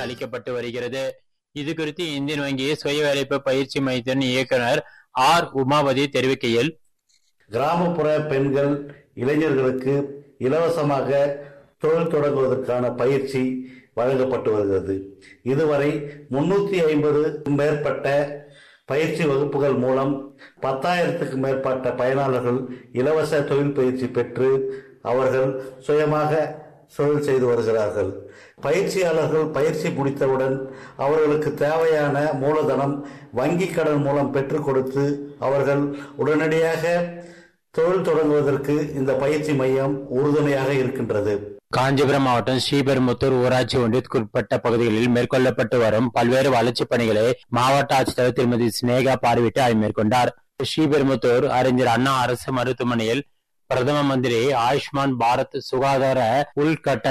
அளிக்கப்பட்டு வருகிறது இது குறித்து இந்தியன் வங்கி சுய வேலைப்பு பயிற்சி மையத்தின் இயக்குனர் ஆர் உமாபதி தெரிவிக்கையில் கிராமப்புற பெண்கள் இளைஞர்களுக்கு இலவசமாக தொழில் தொடங்குவதற்கான பயிற்சி வழங்கப்பட்டு வருகிறது இதுவரை முன்னூத்தி ஐம்பது மேற்பட்ட பயிற்சி வகுப்புகள் மூலம் பத்தாயிரத்துக்கும் மேற்பட்ட பயனாளர்கள் இலவச தொழில் பயிற்சி பெற்று அவர்கள் சுயமாக தொழில் செய்து வருகிறார்கள் பயிற்சியாளர்கள் பயிற்சி முடித்தவுடன் அவர்களுக்கு தேவையான மூலதனம் வங்கி கடன் மூலம் பெற்றுக் கொடுத்து அவர்கள் உடனடியாக தொழில் தொடங்குவதற்கு இந்த பயிற்சி மையம் உறுதுணையாக இருக்கின்றது காஞ்சிபுரம் மாவட்டம் ஸ்ரீபெரும்புத்தூர் ஊராட்சி ஒன்றியத்திற்குட்பட்ட பகுதிகளில் மேற்கொள்ளப்பட்டு வரும் பல்வேறு வளர்ச்சிப் பணிகளை மாவட்ட ஆட்சித்தலைவர் திருமதி சினேகா பார்வையிட்டு ஆய்வு மேற்கொண்டார் ஸ்ரீபெரும்புத்தூர் அறிஞர் அண்ணா அரசு மருத்துவமனையில் பிரதம மந்திரி ஆயுஷ்மான் பாரத் சுகாதார உள்கட்ட